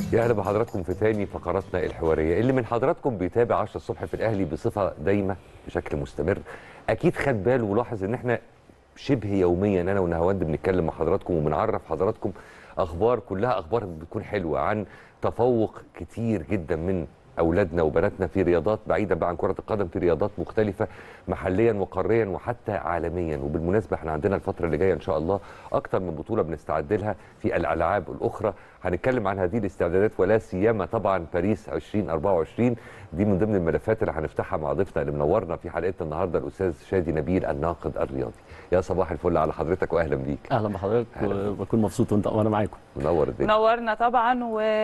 يا اهلا بحضراتكم في تاني فقراتنا الحواريه اللي من حضراتكم بيتابع 10 الصبح في الاهلي بصفه دايمه بشكل مستمر اكيد خد باله ولاحظ ان احنا شبه يوميا انا ونهاوند بنتكلم مع حضراتكم وبنعرف حضراتكم اخبار كلها اخبار بتكون حلوه عن تفوق كتير جدا من اولادنا وبناتنا في رياضات بعيدا بقى عن كره القدم في رياضات مختلفه محليا وقاريا وحتى عالميا وبالمناسبه احنا عندنا الفتره اللي جايه ان شاء الله اكتر من بطوله بنستعد لها في الالعاب الاخرى هنتكلم عن هذه الاستعدادات ولا سيما طبعا باريس 2024 دي من ضمن الملفات اللي هنفتحها مع ضيفنا اللي منورنا في حلقتنا النهارده الاستاذ شادي نبيل الناقد الرياضي يا صباح الفل على حضرتك واهلا بيك اهلا بحضرتك أهلاً. وبكون مبسوط وانت وانا معاكم منور الدنيا نورنا طبعا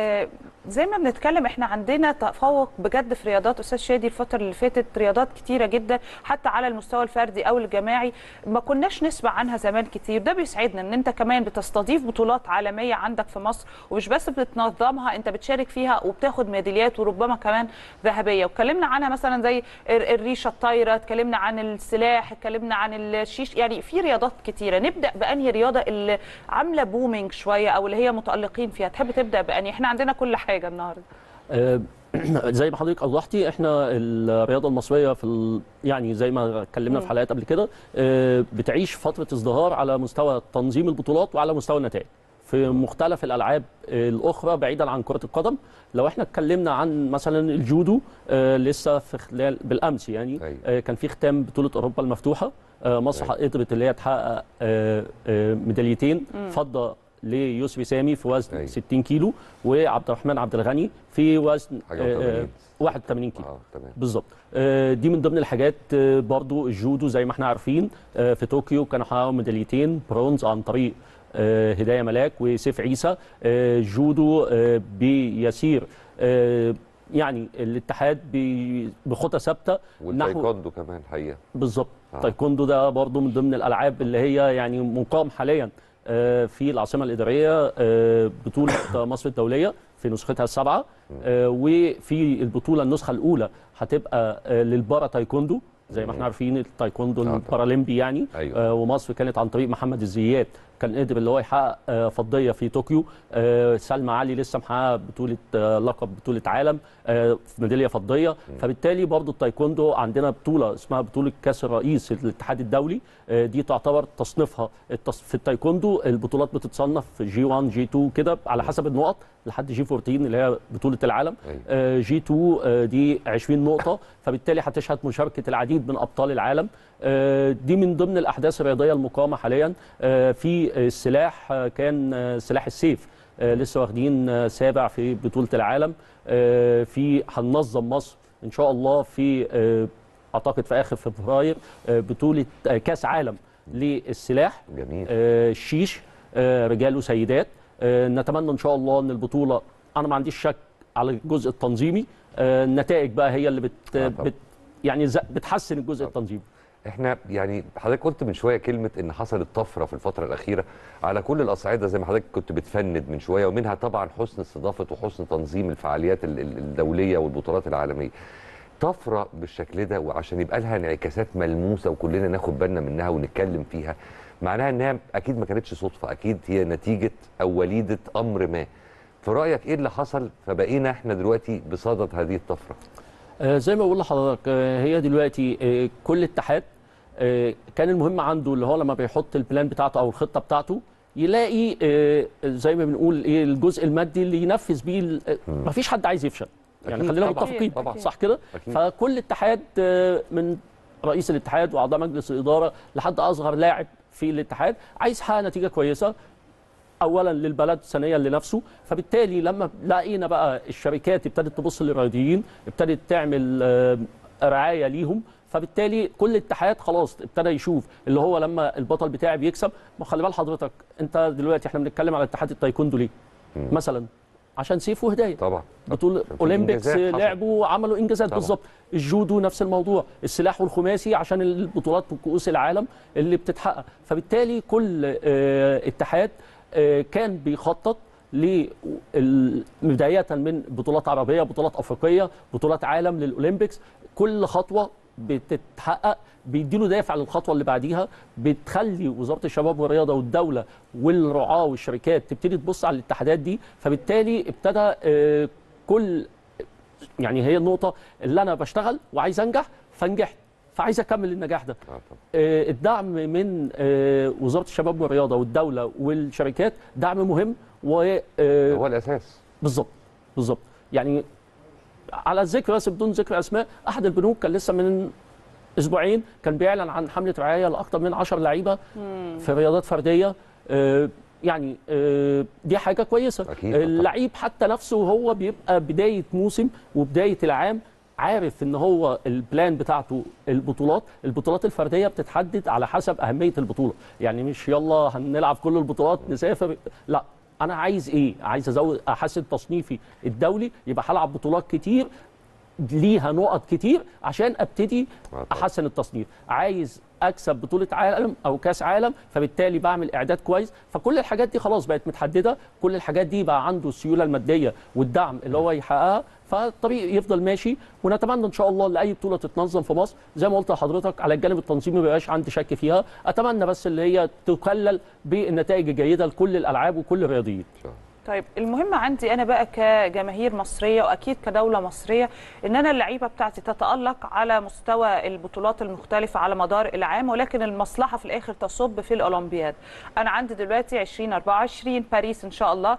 وزي ما بنتكلم احنا عندنا تفوق بجد في رياضات استاذ شادي الفتره اللي فاتت رياضات كتيره جدا حتى على المستوى الفردي او الجماعي ما كناش نسمع عنها زمان كتير ده بيسعدنا ان انت كمان بتستضيف بطولات عالميه عندك في مصر ومش بس بتنظمها انت بتشارك فيها وبتاخد ميداليات وربما كمان ذهبيه واتكلمنا عنها مثلا زي الر- الريشه الطايره اتكلمنا عن السلاح اتكلمنا عن الشيش يعني في رياضات كتيره نبدا بانهي رياضه اللي عامله بومينج شويه او اللي هي متالقين فيها تحب تبدا بانهي احنا عندنا كل حاجه النهارده آه، زي ما حضرتك اوضحتي احنا الرياضه المصريه في ال... يعني زي ما اتكلمنا في حلقات قبل كده آه، بتعيش فتره ازدهار على مستوى تنظيم البطولات وعلى مستوى النتائج في مختلف الالعاب آه، الاخرى بعيدا عن كره القدم لو احنا اتكلمنا عن مثلا الجودو آه، لسه في خلال بالامس يعني أيوة. آه، كان في ختام بطوله اوروبا المفتوحه آه، مصر أيوة. قدرت اللي هي تحقق آه، آه، ميداليتين فضه ليوسف سامي في وزن أيوة. 60 كيلو وعبد الرحمن عبد الغني في وزن حاجة آه، آه، 80. 81 كيلو اه تمام بالظبط آه، دي من ضمن الحاجات آه، برضو الجودو زي ما احنا عارفين آه، في طوكيو كانوا حققوا ميداليتين برونز عن طريق آه، هدايه ملاك وسيف عيسى آه، جودو آه، بيسير آه، يعني الاتحاد بي- بخطى ثابته نحو والتايكوندو كمان الحقيقه بالظبط آه. تايكوندو ده برضو من ضمن الالعاب اللي هي يعني مقام حاليا آه، في العاصمه الاداريه آه، بطوله مصر الدوليه في نسختها السابعه آه، وفي البطوله النسخه الاولى هتبقى آه، للبارا تايكوندو زي ما احنا عارفين التايكوندو طبعا. البارالمبي يعني أيوة. آه، ومصر كانت عن طريق محمد الزيات كان قدر اللي هو يحقق آه، فضيه في طوكيو آه، سلمى علي لسه محققه بطوله آه، لقب بطوله عالم آه، في ميداليه فضيه فبالتالي برضو التايكوندو عندنا بطوله اسمها بطوله كاس الرئيس الاتحاد الدولي آه، دي تعتبر تصنيفها التص... في التايكوندو البطولات بتتصنف جي 1 جي 2 كده على حسب النقط لحد جي 14 اللي هي بطوله العالم أيوة. آه، جي 2 آه، دي 20 نقطه فبالتالي هتشهد مشاركه العديد من ابطال العالم آه، دي من ضمن الاحداث الرياضيه المقامه حاليا آه، في السلاح آه، كان آه، سلاح السيف آه، لسه واخدين آه، سابع في بطوله العالم آه، في هننظم مصر ان شاء الله في آه، اعتقد في اخر فبراير آه، بطوله آه، كاس عالم للسلاح جميل آه، الشيش آه، رجال وسيدات آه، نتمنى ان شاء الله ان البطوله انا ما عنديش شك على الجزء التنظيمي آه، النتائج بقى هي اللي بت, آه، طبعا. بت يعني ز- بتحسن الجزء التنظيمي احنا يعني حضرتك قلت من شويه كلمه ان حصلت طفره في الفتره الاخيره على كل الاصعده زي ما حضرتك كنت بتفند من شويه ومنها طبعا حسن استضافه وحسن تنظيم الفعاليات ال- ال- الدوليه والبطولات العالميه طفره بالشكل ده وعشان يبقى لها انعكاسات ملموسه وكلنا ناخد بالنا منها ونتكلم فيها معناها انها اكيد ما كانتش صدفه اكيد هي نتيجه او وليده امر ما في رايك ايه اللي حصل فبقينا احنا دلوقتي بصدد هذه الطفره آه، زي ما بقول لحضرتك آه، هي دلوقتي آه، كل اتحاد آه، كان المهم عنده اللي هو لما بيحط البلان بتاعته او الخطه بتاعته يلاقي آه، زي ما بنقول ايه الجزء المادي اللي ينفذ بيه ال- آه، مفيش حد عايز يفشل يعني أكيد خلينا طبعاً. متفقين طبعاً. صح كده أكيد. فكل اتحاد آه، من رئيس الاتحاد واعضاء مجلس الاداره لحد اصغر لاعب في الاتحاد عايز يحقق نتيجه كويسه اولا للبلد ثانيا لنفسه فبالتالي لما لقينا بقى الشركات ابتدت تبص للرياضيين ابتدت تعمل آه، رعايه ليهم فبالتالي كل اتحاد خلاص ابتدى يشوف اللي هو لما البطل بتاعي بيكسب ما خلي بال حضرتك انت دلوقتي احنا بنتكلم على اتحاد التايكوندو ليه مثلا عشان سيف وهدايه طبعا بطولة في اولمبيكس إنجازات حصلت. لعبوا وعملوا انجازات طبعا. بالظبط الجودو نفس الموضوع السلاح والخماسي عشان البطولات وكؤوس العالم اللي بتتحقق فبالتالي كل آه، اتحاد آه، كان بيخطط لل- بدايه من بطولات عربيه بطولات افريقيه بطولات عالم للاولمبيكس كل خطوه بتتحقق بيديله دافع للخطوه اللي بعديها بتخلي وزاره الشباب والرياضه والدوله والرعاه والشركات تبتدي تبص على الاتحادات دي فبالتالي ابتدى آه، كل يعني هي النقطه اللي انا بشتغل وعايز انجح فنجحت فعايز اكمل النجاح ده آه طبعا. آه، الدعم من آه، وزاره الشباب والرياضه والدوله والشركات دعم مهم و آه، هو الاساس بالظبط بالظبط يعني على الذكر بس بدون ذكر اسماء احد البنوك كان لسه من اسبوعين كان بيعلن عن حمله رعايه لاكثر من 10 لعيبه في رياضات فرديه آه، يعني آه، دي حاجه كويسه أكيد طبعاً. اللعيب حتى نفسه هو بيبقى بدايه موسم وبدايه العام عارف ان هو البلان بتاعته البطولات البطولات الفرديه بتتحدد على حسب اهميه البطوله يعني مش يلا هنلعب كل البطولات نسافر لا انا عايز ايه عايز ازود احسن تصنيفي الدولي يبقى هلعب بطولات كتير ليها نقط كتير عشان ابتدي طبعاً. احسن التصنيف عايز اكسب بطوله عالم او كاس عالم فبالتالي بعمل اعداد كويس فكل الحاجات دي خلاص بقت متحدده كل الحاجات دي بقى عنده السيوله الماديه والدعم اللي هو يحققها فالطريق يفضل ماشي ونتمنى ان شاء الله لاي بطوله تتنظم في مصر زي ما قلت لحضرتك على الجانب التنظيمي ما بيبقاش عندي شك فيها اتمنى بس اللي هي تكلل بالنتائج الجيده لكل الالعاب وكل الرياضيين إن شاء الله. طيب المهم عندي انا بقى كجماهير مصريه واكيد كدوله مصريه ان انا اللعيبه بتاعتي تتالق على مستوى البطولات المختلفه على مدار العام ولكن المصلحه في الاخر تصب في الاولمبياد انا عندي دلوقتي 2024 باريس ان شاء الله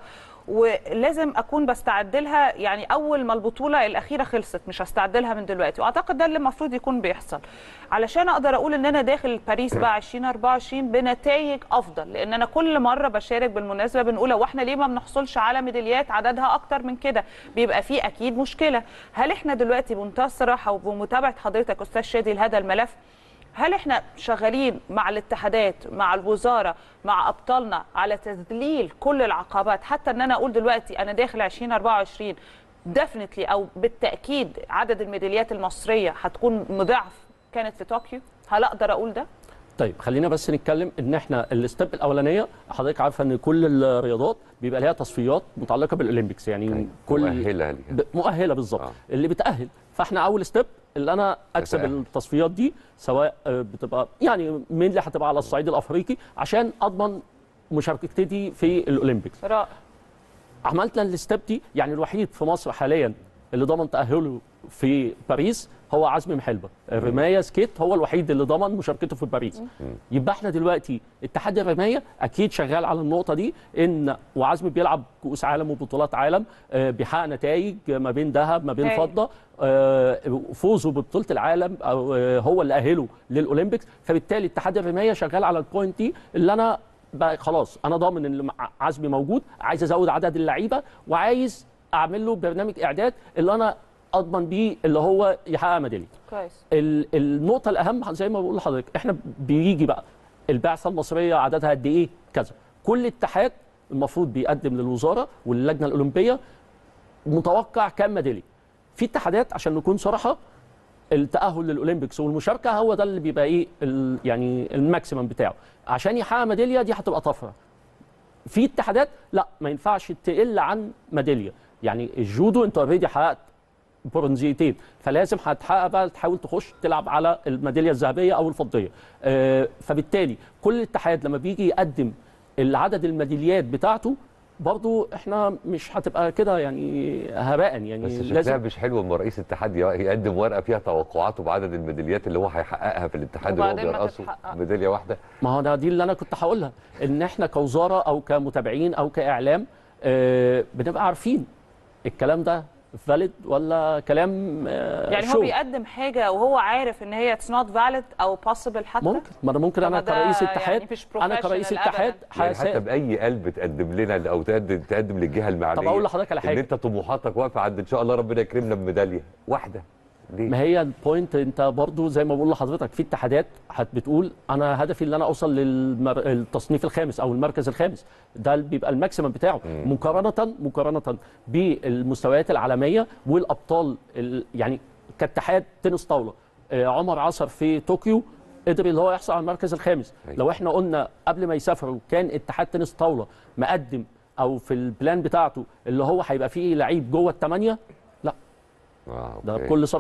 ولازم اكون بستعد لها يعني اول ما البطوله الاخيره خلصت مش هستعد لها من دلوقتي واعتقد ده اللي المفروض يكون بيحصل علشان اقدر اقول ان انا داخل باريس بقى 2024 بنتائج افضل لان انا كل مره بشارك بالمناسبه بنقول هو احنا ليه ما بنحصلش على ميداليات عددها اكتر من كده بيبقى في اكيد مشكله هل احنا دلوقتي بمنتهى الصراحه وبمتابعه حضرتك استاذ شادي لهذا الملف هل احنا شغالين مع الاتحادات مع الوزاره مع ابطالنا على تذليل كل العقبات حتى ان انا اقول دلوقتي انا داخل 2024 ديفنتلي او بالتاكيد عدد الميداليات المصريه هتكون مضاعف كانت في طوكيو هل اقدر اقول ده طيب خلينا بس نتكلم ان احنا الستيب الاولانيه حضرتك عارفه ان كل الرياضات بيبقى ليها تصفيات متعلقه بالاولمبيكس يعني طيب، كل مؤهلة ليها. ب- مؤهله بالظبط آه. آه. اللي بتاهل فاحنا اول ستيب اللي انا اكسب تتأهل. التصفيات دي سواء آه، بتبقى يعني مين اللي هتبقى على الصعيد الافريقي عشان اضمن مشاركتي في الاولمبيكس رائع عملنا الستيب دي يعني الوحيد في مصر حاليا اللي ضمن تاهله في باريس هو عزمي محلبه الرمايه سكيت هو الوحيد اللي ضمن مشاركته في باريس يبقى احنا دلوقتي اتحاد الرمايه اكيد شغال على النقطه دي ان وعزمي بيلعب كؤوس عالم وبطولات عالم آه، بيحقق نتائج ما بين ذهب ما بين هايل. فضه آه، فوزه ببطوله العالم أو آه، هو اللي اهله للاولمبيكس فبالتالي اتحاد الرمايه شغال على البوينت دي اللي انا بقى خلاص انا ضامن ان مع- عزمي موجود عايز ازود عدد اللعيبه وعايز اعمل له برنامج اعداد اللي انا اضمن بيه اللي هو يحقق ميداليه كويس ال- النقطه الاهم زي ما بقول لحضرتك احنا بيجي بقى البعثه المصريه عددها قد ايه كذا كل اتحاد المفروض بيقدم للوزاره واللجنه الاولمبيه متوقع كام ميداليه في اتحادات عشان نكون صراحه التاهل للاولمبيكس والمشاركه هو ده اللي بيبقى ايه ال- يعني الماكسيمم بتاعه عشان يحقق ميداليه دي هتبقى طفره في اتحادات لا ما ينفعش تقل عن ميداليه يعني الجودو انت اوريدي حققت برونزيتين فلازم هتحقق بقى تحاول تخش تلعب على الميداليه الذهبيه او الفضيه آه، فبالتالي كل اتحاد لما بيجي يقدم العدد الميداليات بتاعته برضو احنا مش هتبقى كده يعني هباء يعني بس شكلها لازم مش حلو اما رئيس الاتحاد يقدم ورقه فيها توقعاته بعدد الميداليات اللي هو هيحققها في الاتحاد اللي هو وبعدين ما بيرقصه تتحقق. ميداليه واحده ما هو ده دي اللي انا كنت هقولها ان احنا كوزاره او كمتابعين او كاعلام آه، بنبقى عارفين الكلام ده فاليد ولا كلام آه، يعني هو شو. بيقدم حاجه وهو عارف ان هي اتس نوت فاليد او بوسيبل حتى ممكن ما انا ممكن انا طب ده كرئيس يعني اتحاد مش انا كرئيس professional اتحاد أبداً. يعني هسا- حتى باي قلب تقدم لنا او تقدم تقدم للجهه المعنيه طب اقول لحضرتك على ان حاجه انت طموحاتك واقفه عند ان شاء الله ربنا يكرمنا بميداليه واحده ليه؟ ما هي البوينت انت برضو زي ما بقول لحضرتك في اتحادات هت بتقول انا هدفي ان انا اوصل للتصنيف الخامس او المركز الخامس ده بيبقى الماكسيمم بتاعه مم. مقارنه مقارنه بالمستويات العالميه والابطال ال- يعني كاتحاد تنس طاوله آه، عمر عصر في طوكيو قدر اللي هو يحصل على المركز الخامس أيوة. لو احنا قلنا قبل ما يسافروا كان اتحاد تنس طاوله مقدم او في البلان بتاعته اللي هو هيبقى فيه لعيب جوه الثمانيه لا آه، ده أوكي. بكل صراحه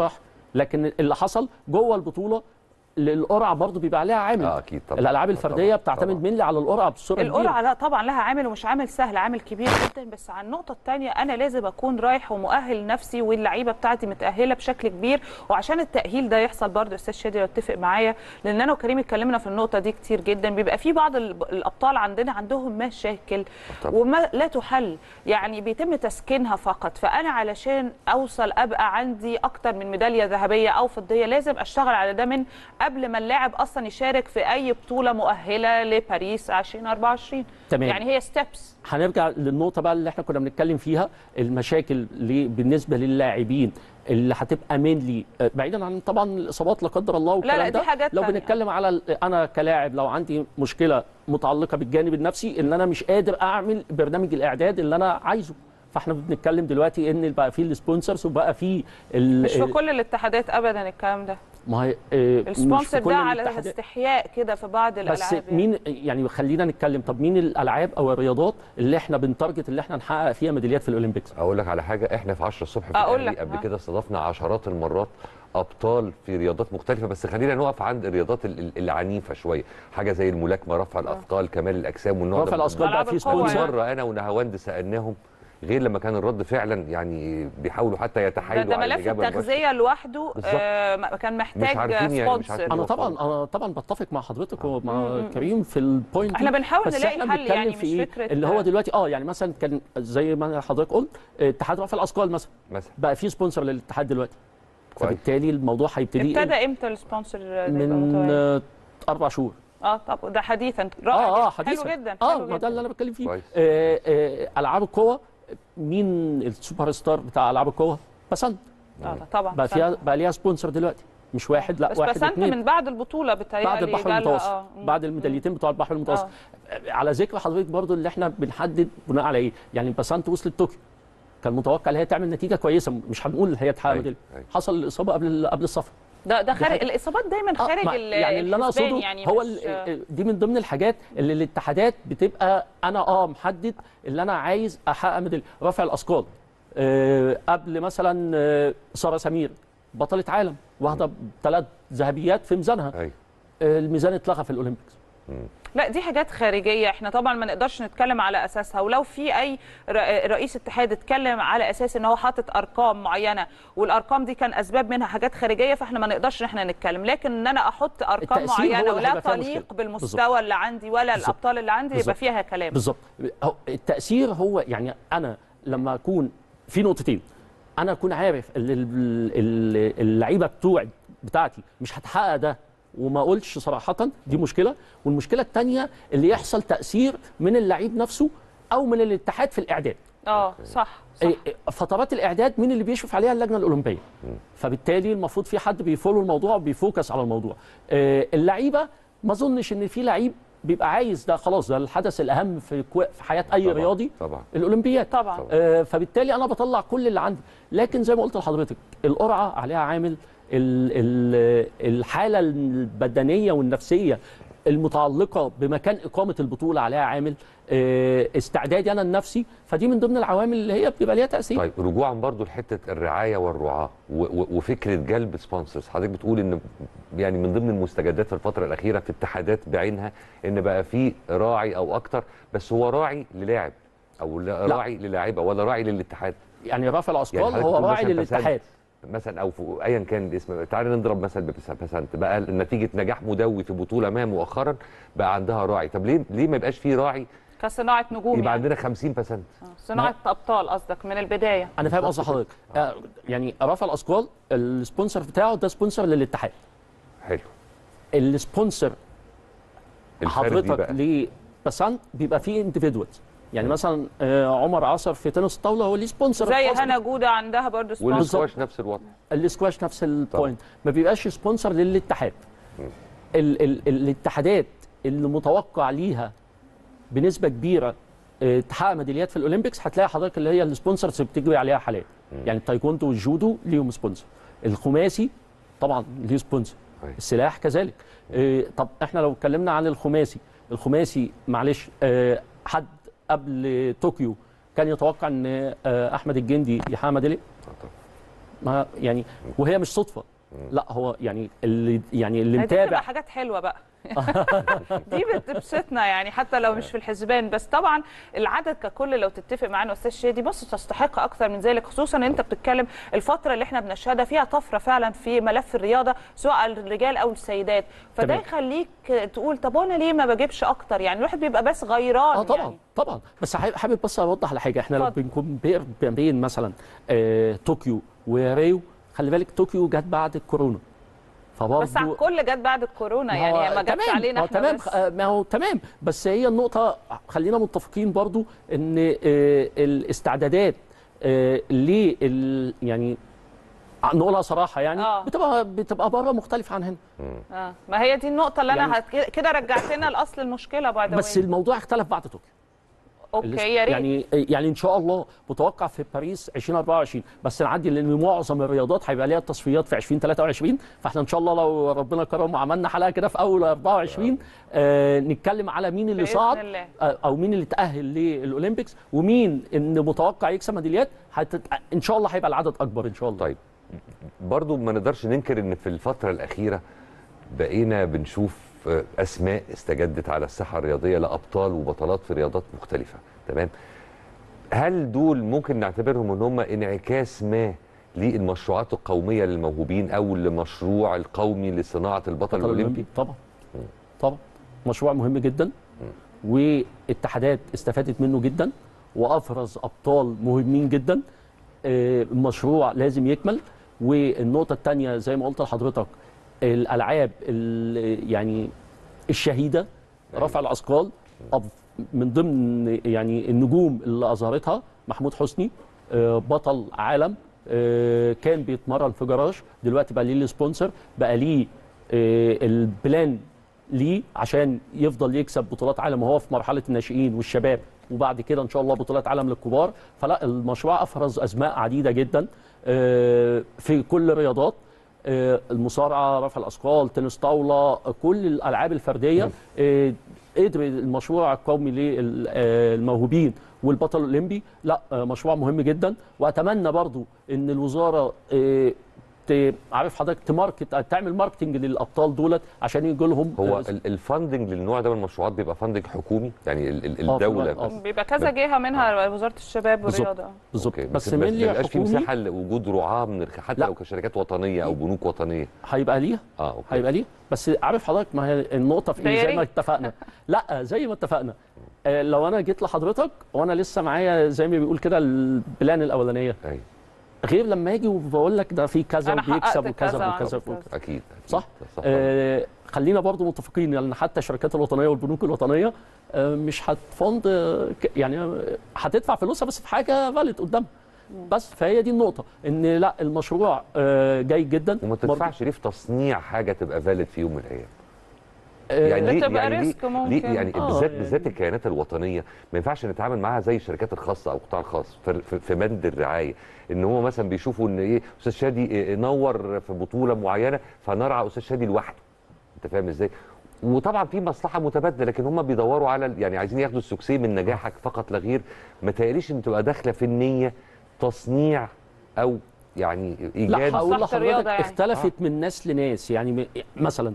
لكن اللي حصل جوه البطوله القرعه برضه بيبقى عليها عامل اه اكيد طبعا الالعاب آه، الفرديه طبعاً، بتعتمد طبعاً. منلي على القرعه بصوره كبيره القرعه لا طبعا لها عامل ومش عامل سهل عامل كبير جدا بس على النقطه الثانيه انا لازم اكون رايح ومؤهل نفسي واللعيبه بتاعتي متاهله بشكل كبير وعشان التاهيل ده يحصل برضه استاذ شادي لو اتفق معايا لان انا وكريم اتكلمنا في النقطه دي كتير جدا بيبقى في بعض ال- الابطال عندنا عندهم مشاكل طبعاً. وما لا تحل يعني بيتم تسكينها فقط فانا علشان اوصل ابقى عندي اكتر من ميداليه ذهبيه او فضيه لازم اشتغل على ده من قبل ما اللاعب اصلا يشارك في اي بطوله مؤهله لباريس 2024 تمام. يعني هي ستيبس هنرجع للنقطه بقى اللي احنا كنا بنتكلم فيها المشاكل اللي بالنسبه للاعبين اللي هتبقى مينلي بعيدا عن طبعا الاصابات لا قدر الله والكلام لا، دي ده حاجات لو تانية. بنتكلم على ال- انا كلاعب لو عندي مشكله متعلقه بالجانب النفسي ان انا مش قادر اعمل برنامج الاعداد اللي انا عايزه فاحنا بنتكلم دلوقتي ان بقى في السبونسرز وبقى في ال- مش في كل الاتحادات ابدا الكلام ده ما هي آه، مش في السبونسر كل ده على الاتحادات. استحياء كده في بعض الالعاب بس يعني. مين يعني خلينا نتكلم طب مين الالعاب او الرياضات اللي احنا بنتارجت اللي احنا نحقق فيها ميداليات في الاولمبيكس اقول لك على حاجه احنا في 10 الصبح في أقول الأهلي لك، قبل ها. كده استضفنا عشرات المرات ابطال في رياضات مختلفه بس خلينا نقف عند الرياضات ال- ال- العنيفه شويه حاجه زي الملاكمه رفع الاثقال كمال الاجسام والنوع رفع ده من الاثقال بقى ألعاب في القوة كل سبونسر يعني. مره انا ونهاوند سالناهم غير لما كان الرد فعلا يعني بيحاولوا حتى ده, يتحايلوا ده على ملف الاجابه المباشرة. التغذيه لوحده بالظبط. آه ما- كان محتاج عارفين يعني، مش سبونسر عارفين. انا يوفروا. طبعا انا طبعا بتفق مع حضرتك ومع كريم في البوينت احنا دي، بنحاول بس نلاقي احنا حل بنتكلم يعني في مش إيه؟ فكرة- اللي هو دلوقتي اه يعني مثلا كان زي ما حضرتك قلت آه، اتحاد رفع الاثقال مثلا مثلا بقى في سبونسر للاتحاد دلوقتي كويس. فبالتالي الموضوع هيبتدي ابتدى امتى السبونسر ده يبقى من متواجد؟ آه، اربع شهور اه طب ده حديثا رائع اه اه جداً. حديثا حلو جدا اه حلو ما جداً. ده اللي انا بتكلم فيه كويس. آه آه العاب القوه مين السوبر ستار بتاع العاب القوه بسنت آه طبعا بقى فيها بقى ليها سبونسر دلوقتي مش واحد لا بس واحد بسنت اتنين من بعد البطوله بتهيألي بعد البحر جالها- المتوسط آه. مم. بعد الميداليتين بتوع البحر المتوسط على ذكر حضرتك برضو اللي احنا بنحدد بناء على ايه يعني بسنت وصلت طوكيو كان متوقع ان هي تعمل نتيجه كويسه مش هنقول هي تحقق أيوة، ميداليه أيوة. حصل الاصابه قبل قبل السفر ده ده خارج حاجة- الاصابات دايما آه، خارج ما- ال- يعني اللي انا الحسبان اقصده يعني هو مش- ال- دي من ضمن الحاجات اللي الاتحادات بتبقى انا اه محدد اللي انا عايز احقق ميداليه رفع الاثقال آه قبل مثلا آه ساره سمير بطله عالم واخده ثلاث ذهبيات في ميزانها ايوه آه الميزان اتلغى في الاولمبيكس لا دي حاجات خارجيه احنا طبعا ما نقدرش نتكلم على اساسها ولو في اي ر- رئيس اتحاد اتكلم على اساس ان هو حاطط ارقام معينه والارقام دي كان اسباب منها حاجات خارجيه فاحنا ما نقدرش ان احنا نتكلم لكن ان انا احط ارقام التأثير هو معينه اللي ولا هيبقى فيها تليق مشكلة. بالمستوى بالظبط. اللي عندي ولا بالظبط. الابطال اللي عندي يبقى بالظبط. فيها كلام بالظبط هو التاثير هو يعني انا لما اكون في نقطتين انا اكون عارف ال- ال- ال- اللعيبه بتوعي بتاعتي مش هتحقق ده وما اقولش صراحه دي مشكله والمشكله الثانيه اللي يحصل تاثير من اللعيب نفسه او من الاتحاد في الاعداد اه صح صح إيه- فترات الاعداد مين اللي بيشرف عليها اللجنه الاولمبيه فبالتالي المفروض في حد بيفولو الموضوع وبيفوكس على الموضوع آه، اللعيبه ما اظنش ان في لعيب بيبقى عايز ده خلاص ده الحدث الاهم في كو- في حياه اي طبعاً، رياضي طبعا الاولمبياد طبعا طبعاً. آه، فبالتالي انا بطلع كل اللي عندي لكن زي ما قلت لحضرتك القرعه عليها عامل ال- ال- الحاله البدنيه والنفسيه المتعلقه بمكان اقامه البطوله عليها عامل آه، استعدادي انا النفسي فدي من ضمن العوامل اللي هي بتبقى ليها تاثير طيب رجوعا برضو لحته الرعايه والرعاه و- و- وفكره جلب سبونسرز حضرتك بتقول ان يعني من ضمن المستجدات في الفتره الاخيره في اتحادات بعينها ان بقى في راعي او اكتر بس هو راعي للاعب او لا- لا. راعي للاعيبه ولا راعي للاتحاد يعني رفع الاثقال حضرتك هو بتقول راعي مثلاً للاتحاد مثلا او في ايا كان الاسم تعالى نضرب مثل ببسنت بقى نتيجه نجاح مدوي في بطوله ما مؤخرا بقى عندها راعي طب ليه ليه ما يبقاش في راعي كصناعه نجوم يبقى يعني. عندنا 50 بسنت آه، صناعه ابطال قصدك من البدايه انا فاهم قصد حضرتك آه، يعني رفع الاثقال السبونسر بتاعه ده سبونسر للاتحاد حلو السبونسر الفردي حضرتك بقى لبسنت بيبقى فيه انديفيدوالز يعني مثلا آه، عمر عصر في تنس الطاوله هو ليه سبونسر زي خاص هنا جوده عندها برضه سبونسر والسكواش نفس الوضع الاسكواش نفس البوينت ما بيبقاش سبونسر للاتحاد ال ال الاتحادات اللي متوقع ليها بنسبه كبيره آه، تحقق ميداليات في الاولمبيكس هتلاقي حضرتك اللي هي السبونسرز اللي بتجري عليها حالات يعني التايكوندو والجودو ليهم سبونسر الخماسي طبعا ليه سبونسر أيوة. السلاح كذلك آه، طب احنا لو اتكلمنا عن الخماسي الخماسي معلش آه، حد قبل طوكيو كان يتوقع ان آه، احمد الجندي يحقق ميداليه ما يعني وهي مش صدفه لا هو يعني اللي يعني اللي دي بتبقى متابع حاجات حلوه بقى دي بتبسطنا يعني حتى لو مش في الحسبان بس طبعا العدد ككل لو تتفق معانا استاذ شادي بص تستحق اكثر من ذلك خصوصا ان انت بتتكلم الفتره اللي احنا بنشهدها فيها طفره فعلا في ملف الرياضه سواء الرجال او السيدات فده تمام. يخليك تقول طب وانا ليه ما بجيبش اكتر يعني الواحد بيبقى بس غيران اه طبعا يعني. طبعا بس حابب حابب بس اوضح على حاجه احنا لو اتفضل. بنكون بي- ما بين مثلا آه طوكيو وريو خلي بالك طوكيو جت بعد الكورونا فبرضه بس على الكل جت بعد الكورونا ما هو يعني ما جاتش تمام، علينا ما هو احنا تمام بس. آه، ما هو تمام بس هي النقطة خلينا متفقين برضو ان آه، الاستعدادات آه، لل يعني نقولها صراحة يعني آه. بتبقى بتبقى بره مختلف عن هنا آه. ما هي دي النقطه اللي انا يعني- هت... كده رجعتنا لاصل المشكله بعد بس الموضوع اختلف بعد طوكيو اوكي يا ريت يعني يعني ان شاء الله متوقع في باريس 2024 بس نعدي لان معظم الرياضات هيبقى ليها تصفيات في 2023 فاحنا ان شاء الله لو ربنا كرم وعملنا حلقه كده في اول 24 آه نتكلم على مين اللي بإذن صعد الله. آه، او مين اللي تاهل للاولمبيكس ومين ان متوقع يكسب ميداليات هتت... ان شاء الله هيبقى العدد اكبر ان شاء الله طيب برضو ما نقدرش ننكر ان في الفتره الاخيره بقينا بنشوف آه، اسماء استجدت على الساحه الرياضيه لابطال وبطلات في رياضات مختلفه تمام هل دول ممكن نعتبرهم ان هم انعكاس ما للمشروعات القوميه للموهوبين او لمشروع القومي لصناعه البطل الاولمبي طبعا طبعا مشروع مهم جدا واتحادات استفادت منه جدا وافرز ابطال مهمين جدا آه، المشروع لازم يكمل والنقطه الثانيه زي ما قلت لحضرتك الالعاب ال- يعني الشهيده رفع الاثقال أب- من ضمن يعني النجوم اللي اظهرتها محمود حسني آه، بطل عالم آه، كان بيتمرن في جراج دلوقتي بقى ليه السبونسر بقى ليه آه، البلان ليه عشان يفضل يكسب بطولات عالم وهو في مرحله الناشئين والشباب وبعد كده ان شاء الله بطولات عالم للكبار فلا المشروع افرز اسماء عديده جدا آه، في كل الرياضات آه، المصارعه رفع الاثقال تنس طاوله كل الالعاب الفرديه آه، قدر المشروع القومي للموهوبين والبطل الاولمبي لا آه، مشروع مهم جدا واتمنى برضو ان الوزاره آه، ت- عارف حضرتك تماركت تعمل ماركتنج للابطال دولت عشان يجي لهم هو آه، ال- الفندنج للنوع ده من المشروعات بيبقى فندنج حكومي يعني ال- ال- آه، في الدوله الوقت- آه. بيبقى كذا جهه منها وزاره الشباب بالظبط. والرياضه بالظبط أوكي، بس بس ما مين يبقاش في حكومي مساحه لوجود رعاه من الخ- حتى لا. لو كشركات وطنيه او بنوك وطنيه هيبقى ليها اه اوكي هيبقى ليه بس عارف حضرتك ما هي النقطه في ده ايه يا زي ما ريت. اتفقنا لا زي ما اتفقنا آه، لو انا جيت لحضرتك وانا لسه معايا زي ما بيقول كده البلان الاولانيه ايوه غير لما اجي وبقول لك ده في كذا أنا وبيكسب حققت وكذا كذا وكذا وعملت وكذا اكيد صح؟ أكيد. صح آه خلينا برضو متفقين لان حتى الشركات الوطنيه والبنوك الوطنيه آه مش هتفند آه ك- يعني آه، هتدفع فلوسها بس في حاجه فالid قدامها بس فهي دي النقطه ان لا المشروع آه جيد جدا وما برضو- تدفعش ليه في تصنيع حاجه تبقى فالid في يوم من الايام آه، يعني ليه بتبقى يعني ليه, ريسك ممكن. ليه يعني آه، بالذات يعني- بالذات الكيانات الوطنيه ما ينفعش نتعامل معاها زي الشركات الخاصه او القطاع الخاص في, في, في بند الرعايه ان هو مثلا بيشوفوا ان ايه استاذ شادي إيه نور في بطوله معينه فنرعى استاذ شادي لوحده انت فاهم ازاي وطبعا في مصلحه متبادله لكن هم بيدوروا على ال- يعني عايزين ياخدوا السكسي من نجاحك فقط لا غير ما تقليش ان تبقى داخله في النيه تصنيع او يعني ايجاد لا هقول مصلحة الرياضة لحضرتك يعني. اختلفت من ناس لناس يعني م- مثلا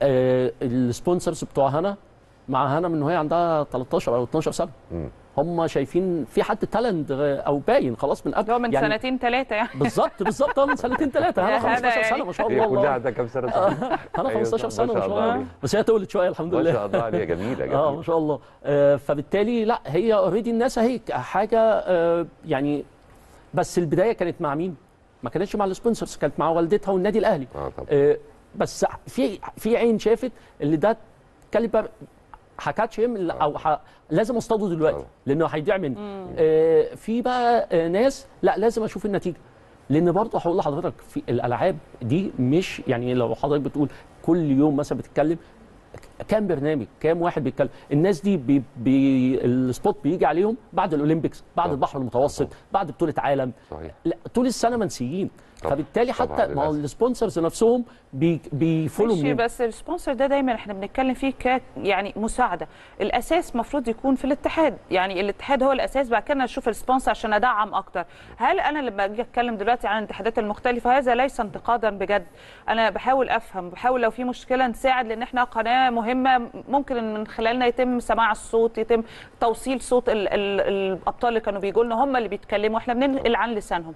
آه السبونسرز بتوع هنا مع هنا من وهي عندها 13 او 12 سنه مم. هم شايفين في حد تالنت او باين خلاص من قبل اللي هو من يعني سنتين ثلاثه يعني بالظبط بالظبط آه، من سنتين ثلاثه يا هنا هذا 15 سنه يعني. ما شاء هي الله كلها والله عندها كام سنه انا أيوة 15 صح، سنه ما ما شاء شاء الله الله عليك. بس هي تولد شويه الحمد ما لله شاء الله عليها جميله اه جميله ما شاء الله آه فبالتالي لا هي اوريدي الناس اهي حاجه آه يعني بس البدايه كانت مع مين؟ ما كانتش مع السبونسرز كانت مع والدتها والنادي الاهلي اه طبعا آه بس في في عين شافت اللي ده كاليبر هكاتش هيم او ح... لازم اصطاده دلوقتي طبعا. لانه هيضيع مني آه في بقى آه ناس لا لازم اشوف النتيجه لان برضه هقول لحضرتك في الالعاب دي مش يعني لو حضرتك بتقول كل يوم مثلا بتتكلم كام برنامج كام واحد بيتكلم الناس دي بي بي السبوت بيجي عليهم بعد الاولمبيكس بعد طبعا. البحر المتوسط طبعا. بعد بطوله عالم صحيح لا طول السنه منسيين طبعا. فبالتالي طبعا حتى ما هو للأسف. السبونسرز نفسهم بي بيفولوا ماشي منين بس السبونسر ده دايما احنا بنتكلم فيه ك يعني مساعده الاساس المفروض يكون في الاتحاد يعني الاتحاد هو الاساس بعد كده اشوف السبونسر عشان ادعم اكتر هل انا لما اجي اتكلم دلوقتي عن الاتحادات المختلفه هذا ليس انتقادا بجد انا بحاول افهم بحاول لو في مشكله نساعد لان احنا قناه مهمه ممكن إن من خلالنا يتم سماع الصوت يتم توصيل صوت ال ال الابطال اللي كانوا بيجوا لنا هم اللي بيتكلموا احنا بننقل عن لسانهم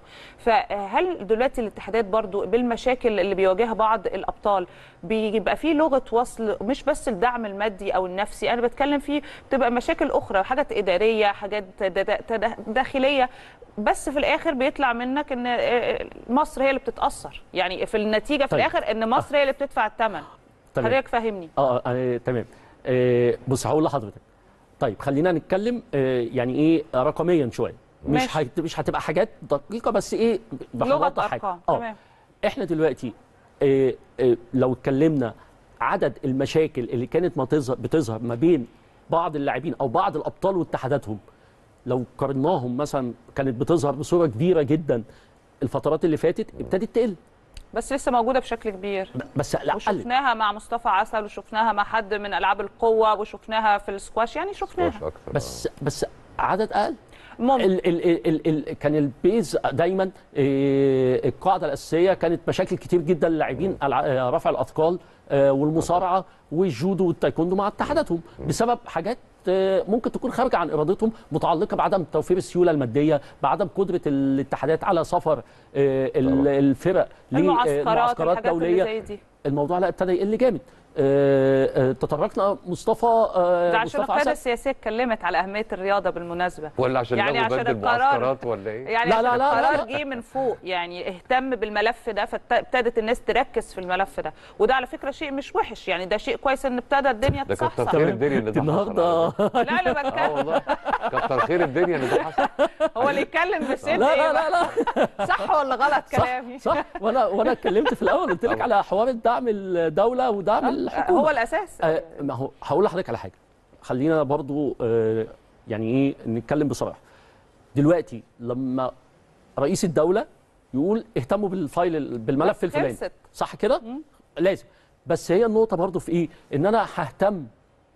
فهل دلوقتي الاتحادات برضو بالمشاكل اللي بيواجهها بعض الابطال بيبقى في لغه وصل مش بس الدعم المادي او النفسي انا بتكلم فيه بتبقى مشاكل اخرى حاجات اداريه حاجات دا- دا- دا- داخليه بس في الاخر بيطلع منك ان آه، مصر هي اللي بتتاثر يعني في النتيجه في طيب. الاخر ان مصر هي اللي بتدفع الثمن تمام. حضرتك فهمني اه آه، تمام آه بص هقول لحضرتك طيب خلينا نتكلم آه يعني ايه رقميا شويه مش ماشي. هت... مش هتبقى حاجات دقيقه بس ايه لغه بوضح حاجة. ارقام اه تمام احنا دلوقتي آه آه لو اتكلمنا عدد المشاكل اللي كانت ما تظهر بتظهر ما بين بعض اللاعبين او بعض الابطال واتحاداتهم لو قارناهم مثلا كانت بتظهر بصوره كبيره جدا الفترات اللي فاتت ابتدت تقل بس لسه موجوده بشكل كبير بس لا قلت وشفناها مع مصطفى عسل وشفناها مع حد من العاب القوه وشفناها في السكواش يعني شفناها مش اكتر بس بس عدد اقل ممكن ال ال ال ال ال كان البيز دايما آه، القاعده الاساسيه كانت مشاكل كتير جدا للاعبين الع- آه، رفع الاثقال آه، والمصارعه والجودو والتايكوندو مع اتحاداتهم بسبب حاجات آه، ممكن تكون خارجه عن ارادتهم متعلقه بعدم توفير السيوله الماديه بعدم قدره الاتحادات على سفر آه، ال- طبعا. الفرق المعسكرات لمعسكرات والحاجات اللي دوليه زي دي الموضوع لا ابتدى يقل جامد آه، آه، تطرقنا مصطفى آه، ده عشان مصطفى القياده عسل السياسيه اتكلمت على اهميه الرياضه بالمناسبه ولا عشان يعني يعني عشان بدل القرار- معسكرات ولا ايه؟ يعني لا، عشان لا، لا، لا، القرار لا. جه من فوق يعني اهتم بالملف ده فابتدت الناس تركز في الملف ده وده على فكره شيء مش وحش يعني ده شيء كويس ان ابتدى الدنيا ده كتر تصحصح خير الدنيا ان ده حصل النهارده على فكرة. لا انا اه بتكلم والله كتر خير الدنيا ان ده حصل هو اللي يتكلم بصدق لا لا إيه لا لا بقى؟ صح ولا غلط كلامي صح صح وانا وانا اتكلمت في الاول قلت لك على حوار الدعم الدوله ودعم الحكومه هو الاساس آه، ما هو هقول لحضرتك على حاجه خلينا برضو آه، يعني ايه نتكلم بصراحه دلوقتي لما رئيس الدوله يقول اهتموا بالفايل بالملف الفلاني خلصت. صح كده لازم بس هي النقطه برضو في ايه ان انا ههتم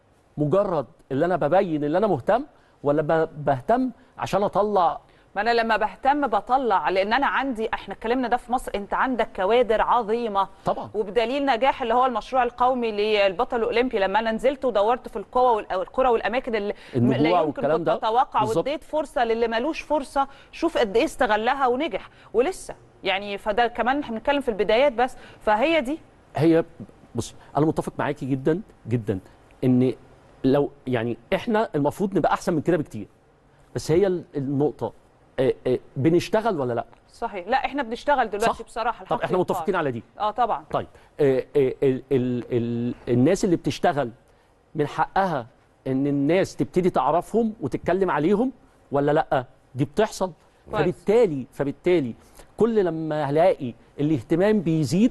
مجرد اللي انا ببين اللي انا مهتم ولا ب- بهتم عشان اطلع ما انا لما بهتم بطلع لان انا عندي احنا اتكلمنا ده في مصر انت عندك كوادر عظيمه طبعا وبدليل نجاح اللي هو المشروع القومي للبطل الاولمبي لما انا نزلت ودورت في القوى والأ- القرى والاماكن اللي م- لا النجوع يمكن والكلام كنت ده. اتوقع بالظبط. واديت فرصه للي ملوش فرصه شوف قد ايه استغلها ونجح ولسه يعني فده كمان احنا بنتكلم في البدايات بس فهي دي هي بص انا متفق معاكي جدا جدا ان لو يعني احنا المفروض نبقى احسن من كده بكتير بس هي ال- النقطه آه، آه، بنشتغل ولا لا صحيح لا احنا بنشتغل دلوقتي صح بصراحه طب الحق احنا يقال. متفقين على دي اه طبعا طيب آه، آه، ال ال ال الناس اللي بتشتغل من حقها ان الناس تبتدي تعرفهم وتتكلم عليهم ولا لا دي بتحصل كويس. فبالتالي فبالتالي كل لما هلاقي الاهتمام بيزيد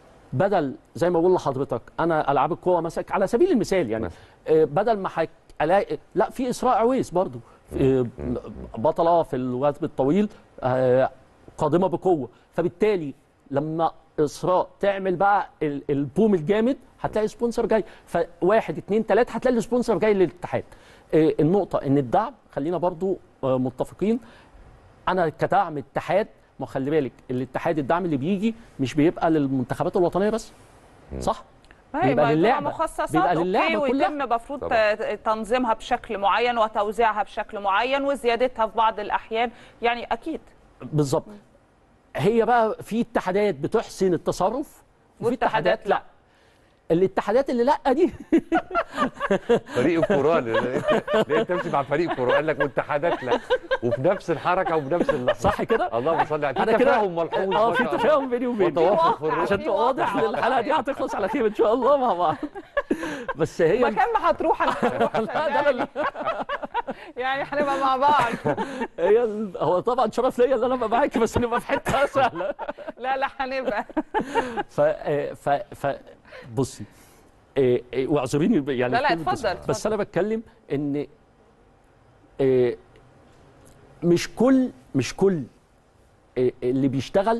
بدل زي ما بقول لحضرتك انا العاب القوه مثلا على سبيل المثال يعني مثلا. آه، بدل ما حك... الاقي لا في اسراء عويس برضو آه، بطله في الوثب الطويل آه، قادمه بقوه فبالتالي لما اسراء تعمل بقى ال- البوم الجامد هتلاقي سبونسر جاي فواحد اتنين تلاته هتلاقي السبونسر جاي للاتحاد آه، النقطه ان الدعم خلينا برضو آه، متفقين انا كدعم اتحاد ما خلي بالك الاتحاد الدعم اللي بيجي مش بيبقى للمنتخبات الوطنيه بس صح ما هي بيبقى بقى للعبة. مخصصات بيبقى اوكي للعبة كلها. ويتم المفروض طبعا. ت- تنظيمها بشكل معين وتوزيعها بشكل معين وزيادتها في بعض الاحيان يعني اكيد بالظبط هي بقى في اتحادات بتحسن التصرف وفي واتحادات اتحادات لا الاتحادات اللي لا دي فريق الكوره ليه تمشي مع فريق الكوره قال لك واتحادات لا وفي نفس الحركه وفي نفس اللحظه صح كده اللهم صل على انا في كده تفاهم ملحوظ اه ما في شاء الله. تفاهم بيني وبينك وتوافق في واقع. الرؤى عشان تبقى واضح ان الحلقه دي هتخلص على خير ان شاء الله مع بعض بس هي مكان ما هتروح انا هروح لا ده أنا اللي- يعني هنبقى مع بعض هي ال- هو طبعا شرف ليا ان انا ابقى معاكي بس نبقى في حته سهله لا لا هنبقى ف ف ف بصي إيه إيه واعذريني يعني لا، لا، الكلمة بس- اتفضل، بس اتفضل. انا بتكلم ان إيه مش كل مش كل إيه اللي بيشتغل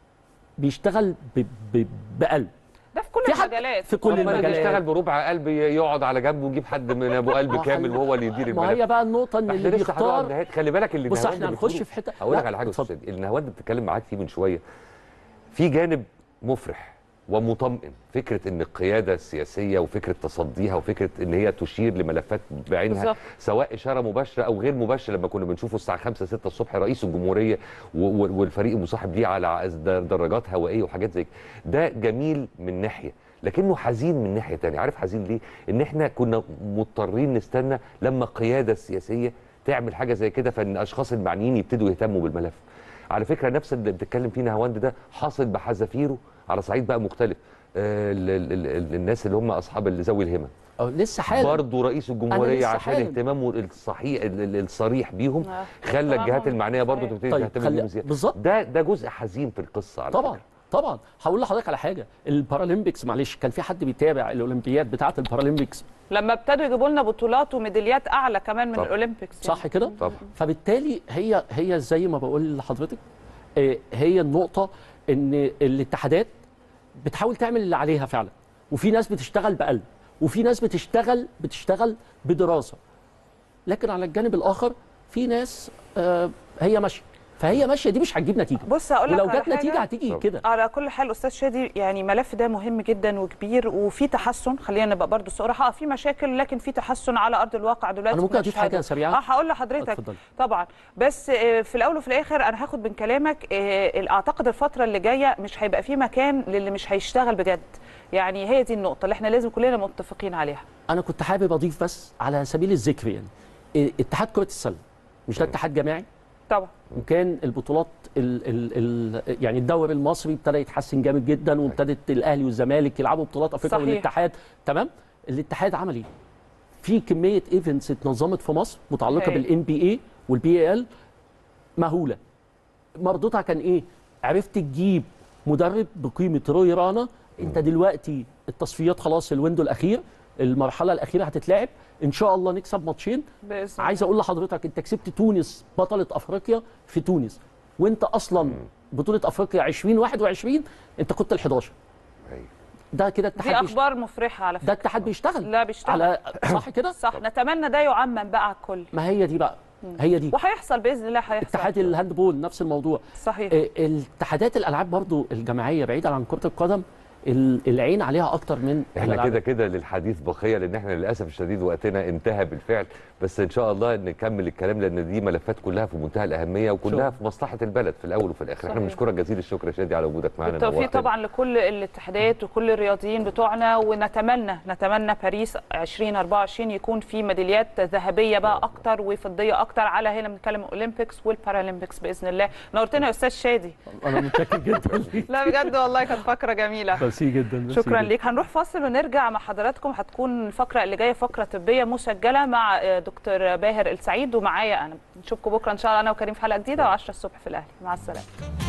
بيشتغل ب- ب- بقلب ده في كل في حد المجالات في كل طب ما اللي المجالات بيشتغل بربع قلب يقعد على جنبه ويجيب حد من ابو قلب ما كامل خلي- وهو اللي يدير ما الملف هي بقى النقطه ان احنا اللي لسه هنقعد بيختار نهاية. خلي بالك اللي بص نهاوند احنا هنخش بتقوله- في حته هقول لك لا، على حاجه اتفضل. استاذ النهاوند بتتكلم معاك فيه من شويه في جانب مفرح ومطمئن فكره ان القياده السياسيه وفكره تصديها وفكره ان هي تشير لملفات بعينها بالظبط. سواء اشاره مباشره او غير مباشره لما كنا بنشوفه الساعه 5 6 الصبح رئيس الجمهوريه و- و- والفريق المصاحب ليه على در- دراجات هوائيه وحاجات زي كده ده جميل من ناحيه لكنه حزين من ناحيه تانية عارف حزين ليه ان احنا كنا مضطرين نستنى لما القياده السياسيه تعمل حاجه زي كده فان الاشخاص المعنيين يبتدوا يهتموا بالملف على فكره نفس اللي بتتكلم فيه نهاوند ده حاصل بحذافيره على صعيد بقى مختلف آه ال- ال- ال- الناس اللي هم اصحاب ذوي الهمم أو لسه حالا برضه رئيس الجمهوريه لسه عشان حالا. اهتمامه الصحيح ال- ال- الصريح بيهم آه. خلى الجهات اهتمامهم المعنيه برضه صحيح. تبتدي طيب تهتم خلي- بيهم زياده بالظبط. ده ده جزء حزين في القصه على طبعا فكرة. طبعا هقول لحضرتك على حاجه البارالمبيكس معلش كان في حد بيتابع الاولمبياد بتاعه البارالمبيكس لما ابتدوا يجيبوا لنا بطولات وميداليات اعلى كمان من طبعا. الاولمبيكس صح كده طبعا فبالتالي هي هي زي ما بقول لحضرتك آه، هي النقطه ان الاتحادات بتحاول تعمل اللي عليها فعلا وفي ناس بتشتغل بقلب وفي ناس بتشتغل بتشتغل بدراسه لكن على الجانب الاخر في ناس آه، هي ماشيه فهي ماشيه دي مش هتجيب نتيجه بص هقول لك ولو على جت نتيجه حاجة. هتيجي طبعا. كده على كل حال استاذ شادي يعني ملف ده مهم جدا وكبير وفي تحسن خلينا نبقى برضو صراحه في مشاكل لكن في تحسن على ارض الواقع دلوقتي انا ممكن اضيف بنشهده. حاجه سريعه اه هقول لحضرتك اتفضلي. طبعا بس آه، في الاول وفي الاخر انا هاخد من كلامك آه، اعتقد الفتره اللي جايه مش هيبقى في مكان للي مش هيشتغل بجد يعني هي دي النقطه اللي احنا لازم كلنا متفقين عليها انا كنت حابب اضيف بس على سبيل الذكر يعني إيه، اتحاد كره السله مش ده اتحاد جماعي طبعا وكان البطولات ال ال ال يعني الدوري المصري ابتدى يتحسن جامد جدا وابتدت الاهلي والزمالك يلعبوا بطولات افريقيا صحيح. والاتحاد تمام الاتحاد عمل ايه؟ في كميه ايفنتس اتنظمت في مصر متعلقه هاي. بالان بي اي والبي اي ال مهوله مردودها كان ايه؟ عرفت تجيب مدرب بقيمه روي رانا انت دلوقتي التصفيات خلاص الويندو الاخير المرحله الاخيره هتتلعب ان شاء الله نكسب ماتشين باذن عايز اقول لحضرتك انت كسبت تونس بطله افريقيا في تونس وانت اصلا بطوله افريقيا 2021 انت كنت ال 11 أيوة. ده كده دي اتحاد بيشت... اخبار مفرحه على ده فكره اتحاد بيشتغل لا بيشتغل. على صح كده صح نتمنى ده يعمم بقى على الكل ما هي دي بقى هي دي وهيحصل باذن الله هيحصل اتحاد الهاندبول نفس الموضوع صحيح اه، الاتحادات الالعاب برضو الجماعيه بعيدا عن كره القدم ال- العين عليها اكتر من احنا الألعاب. كده كده للحديث بقيه لان احنا للاسف الشديد وقتنا انتهى بالفعل بس ان شاء الله نكمل الكلام لان دي ملفات كلها في منتهى الاهميه وكلها شكراً. في مصلحه البلد في الاول وفي الاخر احنا صحيح. بنشكرك جزيل الشكر يا شادي على وجودك معانا بالتوفيق نورتنا. طبعا لكل الاتحادات وكل الرياضيين بتوعنا ونتمنى نتمنى باريس 2024 يكون في ميداليات ذهبيه بقى اكتر وفضيه اكتر على هنا بنتكلم اولمبيكس والبارالمبيكس باذن الله نورتنا يا استاذ شادي انا متشكر جدا ليك لا بجد والله كانت فقره جميله ميرسي جدا ميرسي شكرا جداً. ليك هنروح فاصل ونرجع مع حضراتكم هتكون الفقره اللي جايه فقره طبيه مسجله مع آه، دكتور باهر السعيد ومعايا انا نشوفكم بكره ان شاء الله انا وكريم في حلقه جديده و10 الصبح في الاهلي مع السلامه